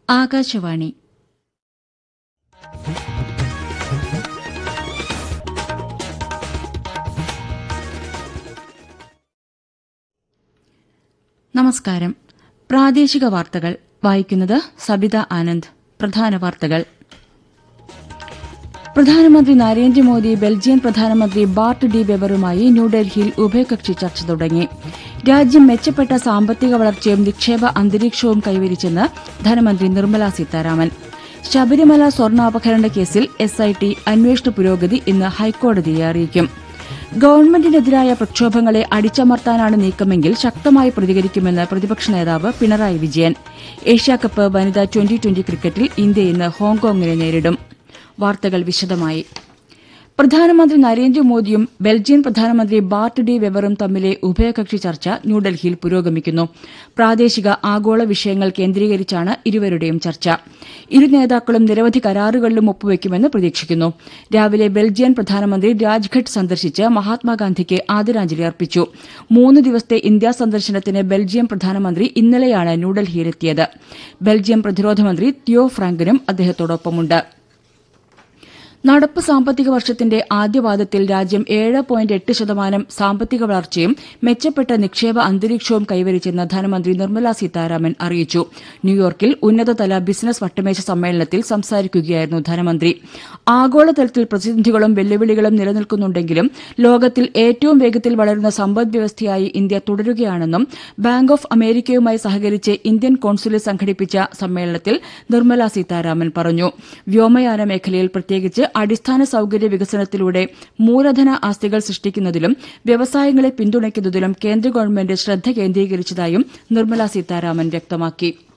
ആകാശവാണി നമസ്കാരം പ്രാദേശിക വാർത്തകൾ വായിക്കുന്നത് സബിത ആനന്ദ് പ്രധാന വാർത്തകൾ പ്രധാനമന്ത്രി നരേന്ദ്രമോദി ബെൽജിയൻ പ്രധാനമന്ത്രി ബാർട്ട് ഡി വെബറുമായി ന്യൂഡൽഹിയിൽ ഉഭയകക്ഷി ചർച്ച തുടങ്ങി രാജ്യം മെച്ചപ്പെട്ട സാമ്പത്തിക വളർച്ചയും നിക്ഷേപ അന്തരീക്ഷവും കൈവരിച്ചെന്ന് ധനമന്ത്രി നിർമ്മല സീതാരാമൻ ശബരിമല സ്വർണ്ണാപഹരണ കേസിൽ എസ്ഐടി അന്വേഷണ പുരോഗതി ഇന്ന് ഹൈക്കോടതിയെ അറിയിക്കും ഗവൺമെന്റിനെതിരായ പ്രക്ഷോഭങ്ങളെ അടിച്ചമർത്താനാണ് നീക്കമെങ്കിൽ ശക്തമായി പ്രതികരിക്കുമെന്ന് പ്രതിപക്ഷ നേതാവ് പിണറായി വിജയൻ ഏഷ്യാകപ്പ് വനിതാ ട്വന്റി ട്വന്റി ക്രിക്കറ്റിൽ ഇന്ത്യ ഇന്ന് ഹോങ്കോങ്ങിനെ നേരിടും വാർത്തകൾ വിശദമായി പ്രധാനമന്ത്രി നരേന്ദ്രമോദിയും ബെൽജിയൻ പ്രധാനമന്ത്രി ബാർട്ട് ഡി വെബറും തമ്മിലെ ഉഭയകക്ഷി ചർച്ച ന്യൂഡൽഹിയിൽ പുരോഗമിക്കുന്നു പ്രാദേശിക ആഗോള വിഷയങ്ങൾ കേന്ദ്രീകരിച്ചാണ് ഇരുവരുടെയും ചർച്ച ഇരു നേതാക്കളും നിരവധി കരാറുകളിലും ഒപ്പുവെക്കുമെന്ന് പ്രതീക്ഷിക്കുന്നു രാവിലെ ബെൽജിയൻ പ്രധാനമന്ത്രി രാജ്ഘട്ട് സന്ദർശിച്ച് മഹാത്മാഗാന്ധിക്ക് ആദരാഞ്ജലി അർപ്പിച്ചു മൂന്ന് ദിവസത്തെ ഇന്ത്യാ സന്ദർശനത്തിന് ബെൽജിയം പ്രധാനമന്ത്രി ഇന്നലെയാണ് ന്യൂഡൽഹിയിലെത്തിയത് ബെൽജിയം പ്രതിരോധ മന്ത്രി തിയോ ഫ്രാങ്കനും അദ്ദേഹത്തോടൊപ്പമുണ്ട് നടപ്പ് സാമ്പത്തിക വർഷത്തിന്റെ ആദ്യപാദത്തിൽ രാജ്യം ഏഴ് പോയിന്റ് എട്ട് ശതമാനം സാമ്പത്തിക വളർച്ചയും മെച്ചപ്പെട്ട നിക്ഷേപ അന്തരീക്ഷവും കൈവരിച്ചെന്ന് ധനമന്ത്രി നിർമ്മല സീതാരാമൻ അറിയിച്ചു ന്യൂയോർക്കിൽ ഉന്നതതല ബിസിനസ് വട്ടമേശ സമ്മേളനത്തിൽ സംസാരിക്കുകയായിരുന്നു ധനമന്ത്രി ആഗോളതലത്തിൽ പ്രതിസന്ധികളും വെല്ലുവിളികളും നിലനിൽക്കുന്നുണ്ടെങ്കിലും ലോകത്തിൽ ഏറ്റവും വേഗത്തിൽ വളരുന്ന സമ്പദ്വ്യവസ്ഥയായി ഇന്ത്യ തുടരുകയാണെന്നും ബാങ്ക് ഓഫ് അമേരിക്കയുമായി സഹകരിച്ച് ഇന്ത്യൻ കോൺസുലേറ്റ് സംഘടിപ്പിച്ച സമ്മേളനത്തിൽ നിർമ്മല സീതാരാമൻ പറഞ്ഞു വ്യോമയാന മേഖലയിൽ പ്രത്യേകിച്ച് അടിസ്ഥാന സൌകര്യ വികസനത്തിലൂടെ മൂലധന ആസ്തികൾ സൃഷ്ടിക്കുന്നതിലും വ്യവസായങ്ങളെ പിന്തുണയ്ക്കുന്നതിലും കേന്ദ്ര ഗവൺമെന്റ് ശ്രദ്ധ കേന്ദ്രീകരിച്ചതായും നിർമ്മല സീതാരാമൻ വ്യക്തമാക്കി